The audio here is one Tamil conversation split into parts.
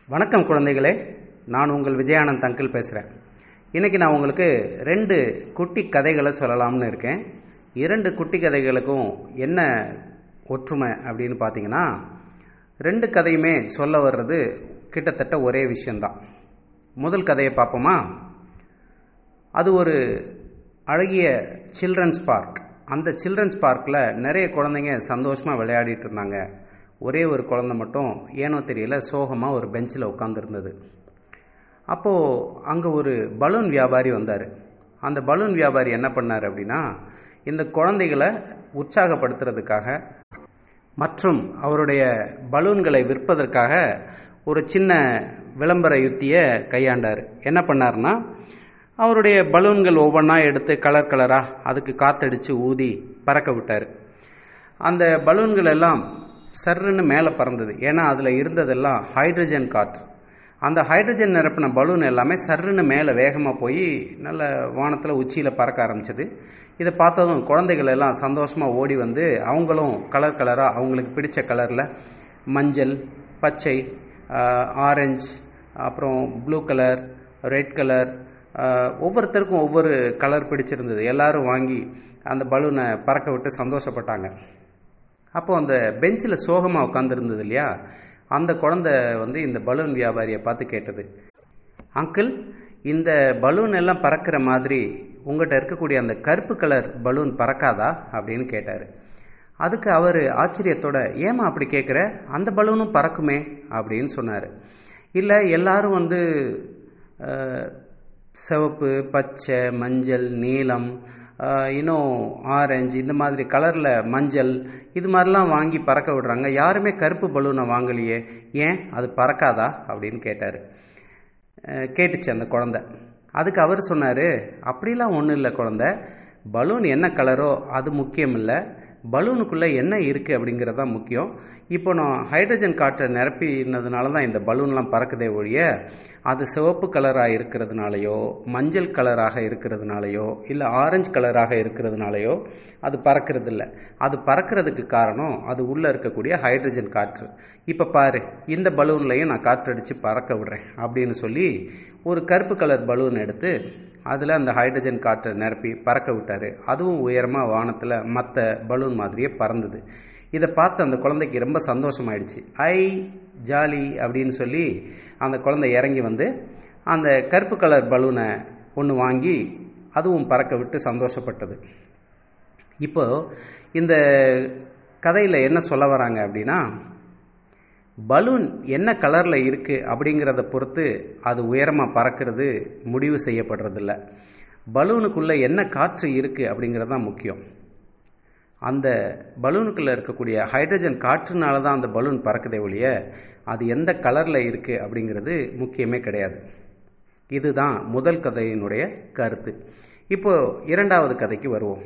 வணக்கம் குழந்தைகளே நான் உங்கள் விஜயானந்த் அங்கிள் பேசுகிறேன் இன்றைக்கி நான் உங்களுக்கு ரெண்டு குட்டி கதைகளை சொல்லலாம்னு இருக்கேன் இரண்டு குட்டி கதைகளுக்கும் என்ன ஒற்றுமை அப்படின்னு பார்த்தீங்கன்னா ரெண்டு கதையுமே சொல்ல வர்றது கிட்டத்தட்ட ஒரே விஷயந்தான் முதல் கதையை பார்ப்போமா அது ஒரு அழகிய சில்ட்ரன்ஸ் பார்க் அந்த சில்ட்ரன்ஸ் பார்க்கில் நிறைய குழந்தைங்க சந்தோஷமாக விளையாடிட்டு இருந்தாங்க ஒரே ஒரு குழந்தை மட்டும் ஏனோ தெரியல சோகமாக ஒரு பெஞ்சில் உட்காந்துருந்தது அப்போது அங்கே ஒரு பலூன் வியாபாரி வந்தார் அந்த பலூன் வியாபாரி என்ன பண்ணார் அப்படின்னா இந்த குழந்தைகளை உற்சாகப்படுத்துறதுக்காக மற்றும் அவருடைய பலூன்களை விற்பதற்காக ஒரு சின்ன விளம்பர யுத்தியை கையாண்டார் என்ன பண்ணார்னா அவருடைய பலூன்கள் ஒவ்வொன்றா எடுத்து கலர் கலராக அதுக்கு காத்தடிச்சு ஊதி பறக்க விட்டார் அந்த பலூன்கள் எல்லாம் சர்ருன்னு மேலே பறந்தது ஏன்னா அதில் இருந்ததெல்லாம் ஹைட்ரஜன் காற்று அந்த ஹைட்ரஜன் நிரப்பின பலூன் எல்லாமே சர்ருன்னு மேலே வேகமாக போய் நல்ல வானத்தில் உச்சியில் பறக்க ஆரம்பிச்சது இதை பார்த்ததும் குழந்தைகள் எல்லாம் சந்தோஷமாக ஓடி வந்து அவங்களும் கலர் கலராக அவங்களுக்கு பிடிச்ச கலரில் மஞ்சள் பச்சை ஆரஞ்சு அப்புறம் ப்ளூ கலர் ரெட் கலர் ஒவ்வொருத்தருக்கும் ஒவ்வொரு கலர் பிடிச்சிருந்தது எல்லாரும் வாங்கி அந்த பலூனை பறக்க விட்டு சந்தோஷப்பட்டாங்க அப்போ அந்த பெஞ்சில் சோகமாக உட்காந்துருந்தது இல்லையா அந்த குழந்தை வந்து இந்த பலூன் வியாபாரியை பார்த்து கேட்டது அங்கிள் இந்த பலூன் எல்லாம் பறக்கிற மாதிரி உங்கள்கிட்ட இருக்கக்கூடிய அந்த கருப்பு கலர் பலூன் பறக்காதா அப்படின்னு கேட்டார் அதுக்கு அவர் ஆச்சரியத்தோட ஏமா அப்படி கேட்குற அந்த பலூனும் பறக்குமே அப்படின்னு சொன்னார் இல்லை எல்லாரும் வந்து சிவப்பு பச்சை மஞ்சள் நீலம் இன்னும் ஆரஞ்சு இந்த மாதிரி கலரில் மஞ்சள் இது மாதிரிலாம் வாங்கி பறக்க விடுறாங்க யாருமே கருப்பு பலூனை வாங்கலையே ஏன் அது பறக்காதா அப்படின்னு கேட்டார் கேட்டுச்சு அந்த குழந்த அதுக்கு அவர் சொன்னார் அப்படிலாம் ஒன்றும் இல்லை குழந்த பலூன் என்ன கலரோ அது முக்கியம் இல்லை பலூனுக்குள்ளே என்ன இருக்குது அப்படிங்கிறது தான் முக்கியம் இப்போ நான் ஹைட்ரஜன் காற்றை நிரப்பினதுனால தான் இந்த பலூன்லாம் பறக்குதே ஒழிய அது சிவப்பு கலராக இருக்கிறதுனாலையோ மஞ்சள் கலராக இருக்கிறதுனாலையோ இல்லை ஆரஞ்சு கலராக இருக்கிறதுனாலையோ அது பறக்கிறது இல்லை அது பறக்கிறதுக்கு காரணம் அது உள்ளே இருக்கக்கூடிய ஹைட்ரஜன் காற்று இப்போ பாரு இந்த பலூன்லையும் நான் காற்றடிச்சு பறக்க விடுறேன் அப்படின்னு சொல்லி ஒரு கருப்பு கலர் பலூன் எடுத்து அதில் அந்த ஹைட்ரஜன் காற்றை நிரப்பி பறக்க விட்டார் அதுவும் உயரமாக வானத்தில் மற்ற பலூன் மாதிரியே பறந்தது இதை பார்த்து அந்த குழந்தைக்கு ரொம்ப சந்தோஷமாயிடுச்சு ஐ ஜாலி அப்படின்னு சொல்லி அந்த குழந்தை இறங்கி வந்து அந்த கருப்பு கலர் பலூனை ஒன்று வாங்கி அதுவும் பறக்க விட்டு சந்தோஷப்பட்டது இப்போ இந்த கதையில் என்ன சொல்ல வராங்க அப்படின்னா பலூன் என்ன கலரில் இருக்குது அப்படிங்கிறத பொறுத்து அது உயரமாக பறக்கிறது முடிவு செய்யப்படுறதில்ல பலூனுக்குள்ளே என்ன காற்று இருக்குது அப்படிங்கிறது தான் முக்கியம் அந்த பலூனுக்குள்ளே இருக்கக்கூடிய ஹைட்ரஜன் காற்றுனால தான் அந்த பலூன் பறக்குதே ஒழிய அது எந்த கலரில் இருக்குது அப்படிங்கிறது முக்கியமே கிடையாது இதுதான் முதல் கதையினுடைய கருத்து இப்போ இரண்டாவது கதைக்கு வருவோம்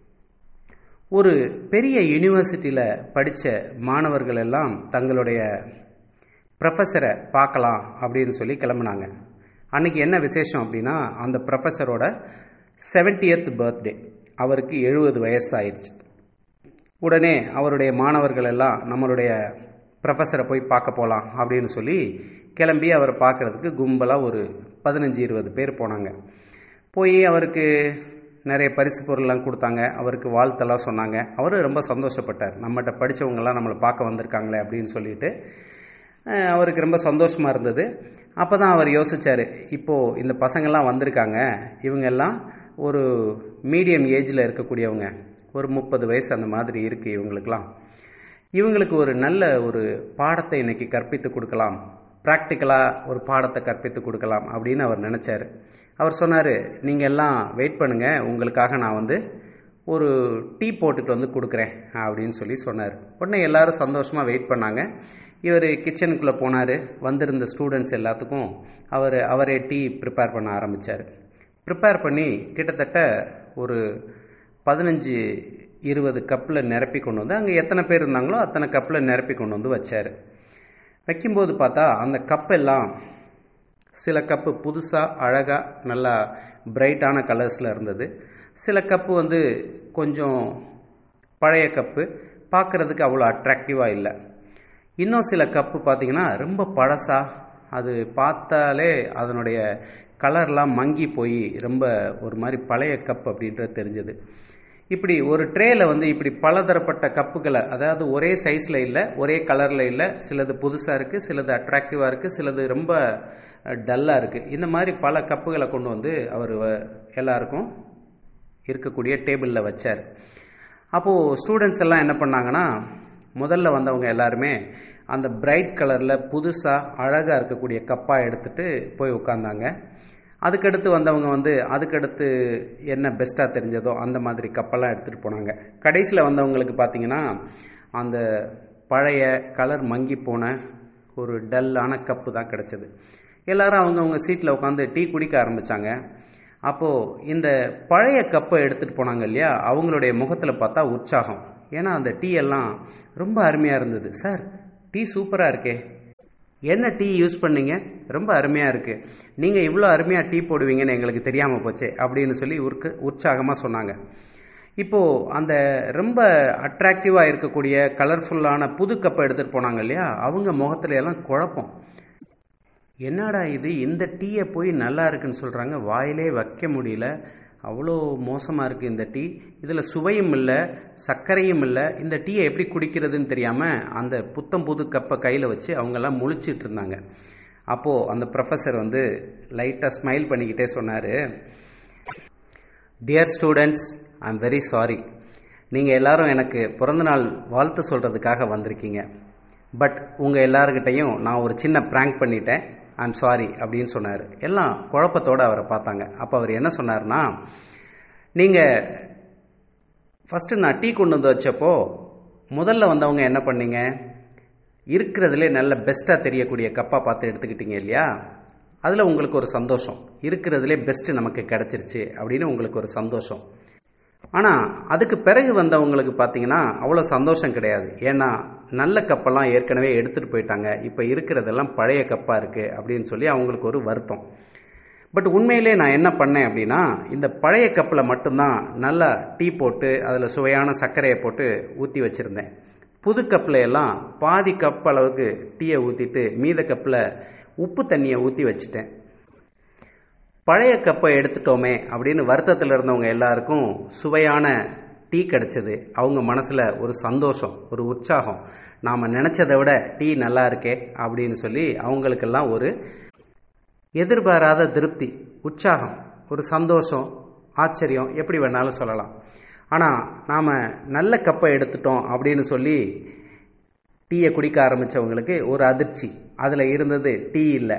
ஒரு பெரிய யூனிவர்சிட்டியில் படித்த மாணவர்கள் எல்லாம் தங்களுடைய ப்ரொஃபஸரை பார்க்கலாம் அப்படின்னு சொல்லி கிளம்புனாங்க அன்றைக்கி என்ன விசேஷம் அப்படின்னா அந்த ப்ரொஃபஸரோட செவன்டியத் பர்த்டே அவருக்கு எழுபது வயசு ஆயிடுச்சு உடனே அவருடைய மாணவர்கள் எல்லாம் நம்மளுடைய ப்ரொஃபஸரை போய் பார்க்க போகலாம் அப்படின்னு சொல்லி கிளம்பி அவரை பார்க்குறதுக்கு கும்பலாக ஒரு பதினஞ்சு இருபது பேர் போனாங்க போய் அவருக்கு நிறைய பரிசு பொருள்லாம் கொடுத்தாங்க அவருக்கு வாழ்த்தெல்லாம் சொன்னாங்க அவரும் ரொம்ப சந்தோஷப்பட்டார் நம்மகிட்ட படித்தவங்கெல்லாம் நம்மளை பார்க்க வந்திருக்காங்களே அப்படின்னு சொல்லிட்டு அவருக்கு ரொம்ப சந்தோஷமாக இருந்தது அப்போ தான் அவர் யோசித்தார் இப்போது இந்த பசங்கள்லாம் வந்திருக்காங்க இவங்கெல்லாம் ஒரு மீடியம் ஏஜில் இருக்கக்கூடியவங்க ஒரு முப்பது வயசு அந்த மாதிரி இருக்குது இவங்களுக்கெல்லாம் இவங்களுக்கு ஒரு நல்ல ஒரு பாடத்தை இன்னைக்கு கற்பித்து கொடுக்கலாம் ப்ராக்டிக்கலாக ஒரு பாடத்தை கற்பித்து கொடுக்கலாம் அப்படின்னு அவர் நினச்சார் அவர் சொன்னார் நீங்கள் எல்லாம் வெயிட் பண்ணுங்கள் உங்களுக்காக நான் வந்து ஒரு டீ போட்டுட்டு வந்து கொடுக்குறேன் அப்படின்னு சொல்லி சொன்னார் உடனே எல்லாரும் சந்தோஷமாக வெயிட் பண்ணாங்க இவர் கிச்சனுக்குள்ளே போனார் வந்திருந்த ஸ்டூடெண்ட்ஸ் எல்லாத்துக்கும் அவர் அவரே டீ ப்ரிப்பேர் பண்ண ஆரம்பித்தார் ப்ரிப்பேர் பண்ணி கிட்டத்தட்ட ஒரு பதினஞ்சு இருபது கப்பில் நிரப்பி கொண்டு வந்து அங்கே எத்தனை பேர் இருந்தாங்களோ அத்தனை கப்பில் நிரப்பி கொண்டு வந்து வச்சார் வைக்கும்போது பார்த்தா அந்த கப்பெல்லாம் சில கப்பு புதுசாக அழகாக நல்லா பிரைட்டான கலர்ஸில் இருந்தது சில கப்பு வந்து கொஞ்சம் பழைய கப்பு பார்க்குறதுக்கு அவ்வளோ அட்ராக்டிவாக இல்லை இன்னும் சில கப்பு பார்த்தீங்கன்னா ரொம்ப பழசா அது பார்த்தாலே அதனுடைய கலர்லாம் மங்கி போய் ரொம்ப ஒரு மாதிரி பழைய கப் அப்படின்றது தெரிஞ்சது இப்படி ஒரு ட்ரேல வந்து இப்படி பலதரப்பட்ட கப்புகளை அதாவது ஒரே சைஸில் இல்லை ஒரே கலரில் இல்லை சிலது புதுசாக இருக்குது சிலது அட்ராக்டிவாக இருக்குது சிலது ரொம்ப டல்லாக இருக்குது இந்த மாதிரி பல கப்புகளை கொண்டு வந்து அவர் எல்லாருக்கும் இருக்கக்கூடிய டேபிளில் வச்சார் அப்போது ஸ்டூடெண்ட்ஸ் எல்லாம் என்ன பண்ணாங்கன்னா முதல்ல வந்தவங்க எல்லாருமே அந்த பிரைட் கலரில் புதுசாக அழகாக இருக்கக்கூடிய கப்பாக எடுத்துகிட்டு போய் உட்காந்தாங்க அதுக்கடுத்து வந்தவங்க வந்து அதுக்கடுத்து என்ன பெஸ்ட்டாக தெரிஞ்சதோ அந்த மாதிரி கப்பெல்லாம் எடுத்துகிட்டு போனாங்க கடைசியில் வந்தவங்களுக்கு பார்த்தீங்கன்னா அந்த பழைய கலர் மங்கி போன ஒரு டல்லான கப்பு தான் கிடச்சிது எல்லாரும் அவங்கவுங்க சீட்டில் உட்காந்து டீ குடிக்க ஆரம்பித்தாங்க அப்போது இந்த பழைய கப்பை எடுத்துகிட்டு போனாங்க இல்லையா அவங்களுடைய முகத்தில் பார்த்தா உற்சாகம் ஏன்னா அந்த டீ எல்லாம் ரொம்ப அருமையாக இருந்தது சார் டீ சூப்பராக இருக்கே என்ன டீ யூஸ் பண்ணீங்க ரொம்ப அருமையாக இருக்குது நீங்கள் இவ்வளோ அருமையாக டீ போடுவீங்கன்னு எங்களுக்கு தெரியாமல் போச்சே அப்படின்னு சொல்லி உருக்கு உற்சாகமாக சொன்னாங்க இப்போது அந்த ரொம்ப அட்ராக்டிவாக இருக்கக்கூடிய கலர்ஃபுல்லான புது கப்பை எடுத்துகிட்டு போனாங்க இல்லையா அவங்க முகத்துல எல்லாம் குழப்பம் என்னடா இது இந்த டீயை போய் நல்லா இருக்குன்னு சொல்கிறாங்க வாயிலே வைக்க முடியல அவ்வளோ மோசமாக இருக்குது இந்த டீ இதில் சுவையும் இல்லை சர்க்கரையும் இல்லை இந்த டீயை எப்படி குடிக்கிறதுன்னு தெரியாமல் அந்த புத்தம் புது கப்பை கையில் வச்சு அவங்கெல்லாம் முழிச்சிட்டு இருந்தாங்க அப்போது அந்த ப்ரொஃபஸர் வந்து லைட்டாக ஸ்மைல் பண்ணிக்கிட்டே சொன்னார் dear students I am very sorry நீங்கள் எல்லாரும் எனக்கு பிறந்தநாள் வாழ்த்து சொல்கிறதுக்காக வந்திருக்கீங்க பட் உங்கள் எல்லாருக்கிட்டையும் நான் ஒரு சின்ன ப்ராங்க் பண்ணிட்டேன் ஐம் சாரி அப்படின்னு சொன்னார் எல்லாம் குழப்பத்தோடு அவரை பார்த்தாங்க அப்போ அவர் என்ன சொன்னார்னா நீங்கள் ஃபஸ்ட்டு நான் டீ கொண்டு வந்து வச்சப்போ முதல்ல வந்தவங்க என்ன பண்ணீங்க இருக்கிறதுலே நல்ல பெஸ்ட்டாக தெரியக்கூடிய கப்பாக பார்த்து எடுத்துக்கிட்டீங்க இல்லையா அதில் உங்களுக்கு ஒரு சந்தோஷம் இருக்கிறதுலே பெஸ்ட்டு நமக்கு கிடச்சிருச்சு அப்படின்னு உங்களுக்கு ஒரு சந்தோஷம் ஆனால் அதுக்கு பிறகு வந்தவங்களுக்கு பார்த்தீங்கன்னா அவ்வளோ சந்தோஷம் கிடையாது ஏன்னா நல்ல கப்பெல்லாம் ஏற்கனவே எடுத்துகிட்டு போயிட்டாங்க இப்போ இருக்கிறதெல்லாம் பழைய கப்பாக இருக்குது அப்படின்னு சொல்லி அவங்களுக்கு ஒரு வருத்தம் பட் உண்மையிலே நான் என்ன பண்ணேன் அப்படின்னா இந்த பழைய கப்பில் மட்டும்தான் நல்லா டீ போட்டு அதில் சுவையான சர்க்கரையை போட்டு ஊற்றி வச்சுருந்தேன் புது கப்பில் எல்லாம் பாதி கப் அளவுக்கு டீயை ஊற்றிட்டு மீத கப்பில் உப்பு தண்ணியை ஊற்றி வச்சுட்டேன் பழைய கப்பை எடுத்துட்டோமே அப்படின்னு வருத்தத்தில் இருந்தவங்க எல்லாருக்கும் சுவையான டீ கிடைச்சது அவங்க மனசில் ஒரு சந்தோஷம் ஒரு உற்சாகம் நாம் நினச்சதை விட டீ நல்லா இருக்கே அப்படின்னு சொல்லி அவங்களுக்கெல்லாம் ஒரு எதிர்பாராத திருப்தி உற்சாகம் ஒரு சந்தோஷம் ஆச்சரியம் எப்படி வேணாலும் சொல்லலாம் ஆனால் நாம் நல்ல கப்பை எடுத்துட்டோம் அப்படின்னு சொல்லி டீயை குடிக்க ஆரம்பித்தவங்களுக்கு ஒரு அதிர்ச்சி அதில் இருந்தது டீ இல்லை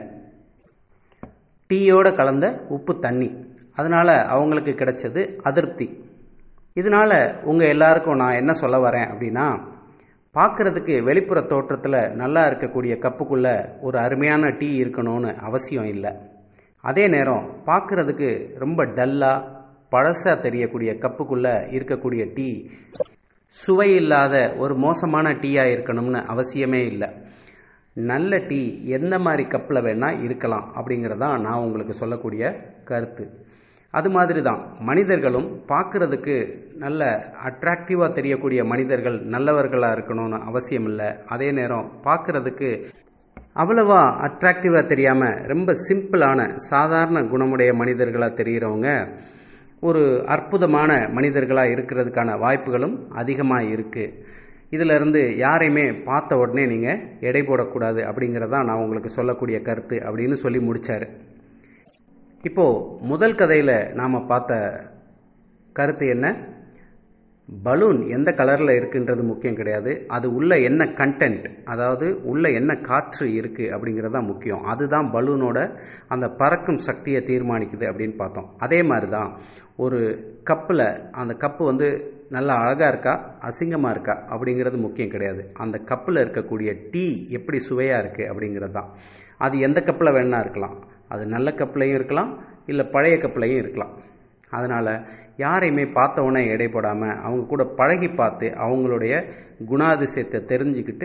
டீயோடு கலந்த உப்பு தண்ணி அதனால் அவங்களுக்கு கிடைச்சது அதிருப்தி இதனால் உங்கள் எல்லாருக்கும் நான் என்ன சொல்ல வரேன் அப்படின்னா பார்க்குறதுக்கு வெளிப்புற தோற்றத்தில் நல்லா இருக்கக்கூடிய கப்புக்குள்ளே ஒரு அருமையான டீ இருக்கணும்னு அவசியம் இல்லை அதே நேரம் பார்க்குறதுக்கு ரொம்ப டல்லாக பழசாக தெரியக்கூடிய கப்புக்குள்ளே இருக்கக்கூடிய டீ சுவை இல்லாத ஒரு மோசமான டீயாக இருக்கணும்னு அவசியமே இல்லை நல்ல டீ எந்த மாதிரி கப்பில் வேணால் இருக்கலாம் அப்படிங்கிறதான் நான் உங்களுக்கு சொல்லக்கூடிய கருத்து அது மாதிரி தான் மனிதர்களும் பார்க்குறதுக்கு நல்ல அட்ராக்டிவாக தெரியக்கூடிய மனிதர்கள் நல்லவர்களாக இருக்கணும்னு அவசியம் இல்லை அதே நேரம் பார்க்குறதுக்கு அவ்வளவா அட்ராக்டிவாக தெரியாமல் ரொம்ப சிம்பிளான சாதாரண குணமுடைய மனிதர்களாக தெரிகிறவங்க ஒரு அற்புதமான மனிதர்களாக இருக்கிறதுக்கான வாய்ப்புகளும் அதிகமாக இருக்குது இதிலிருந்து யாரையுமே பார்த்த உடனே நீங்கள் எடை போடக்கூடாது அப்படிங்கிறதான் நான் உங்களுக்கு சொல்லக்கூடிய கருத்து அப்படின்னு சொல்லி முடித்தார் இப்போது முதல் கதையில் நாம் பார்த்த கருத்து என்ன பலூன் எந்த கலரில் இருக்குன்றது முக்கியம் கிடையாது அது உள்ள என்ன கண்டென்ட் அதாவது உள்ள என்ன காற்று இருக்குது அப்படிங்கிறது தான் முக்கியம் அதுதான் பலூனோட அந்த பறக்கும் சக்தியை தீர்மானிக்குது அப்படின்னு பார்த்தோம் அதே மாதிரி தான் ஒரு கப்பில் அந்த கப்பு வந்து நல்லா அழகாக இருக்கா அசிங்கமாக இருக்கா அப்படிங்கிறது முக்கியம் கிடையாது அந்த கப்பில் இருக்கக்கூடிய டீ எப்படி சுவையாக இருக்குது அப்படிங்கிறது தான் அது எந்த கப்பில் வேணா இருக்கலாம் அது நல்ல கப்லையும் இருக்கலாம் இல்லை பழைய கப்லையும் இருக்கலாம் அதனால் யாரையுமே பார்த்த உடனே எடை போடாமல் அவங்க கூட பழகி பார்த்து அவங்களுடைய குணாதிசயத்தை தெரிஞ்சுக்கிட்டு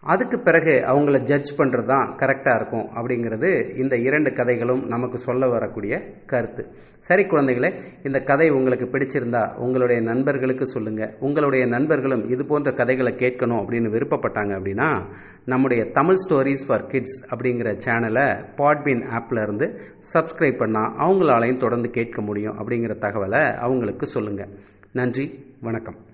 அதுக்கு பிறகு அவங்கள ஜட்ஜ் பண்ணுறது தான் கரெக்டாக இருக்கும் அப்படிங்கிறது இந்த இரண்டு கதைகளும் நமக்கு சொல்ல வரக்கூடிய கருத்து சரி குழந்தைகளே இந்த கதை உங்களுக்கு பிடிச்சிருந்தா உங்களுடைய நண்பர்களுக்கு சொல்லுங்கள் உங்களுடைய நண்பர்களும் இது போன்ற கதைகளை கேட்கணும் அப்படின்னு விருப்பப்பட்டாங்க அப்படின்னா நம்முடைய தமிழ் ஸ்டோரிஸ் ஃபார் கிட்ஸ் அப்படிங்கிற சேனலை பாட்பின் ஆப்பில் இருந்து சப்ஸ்கிரைப் பண்ணால் அவங்களாலையும் தொடர்ந்து கேட்க முடியும் அப்படிங்கிற தகவலை அவங்களுக்கு சொல்லுங்கள் நன்றி வணக்கம்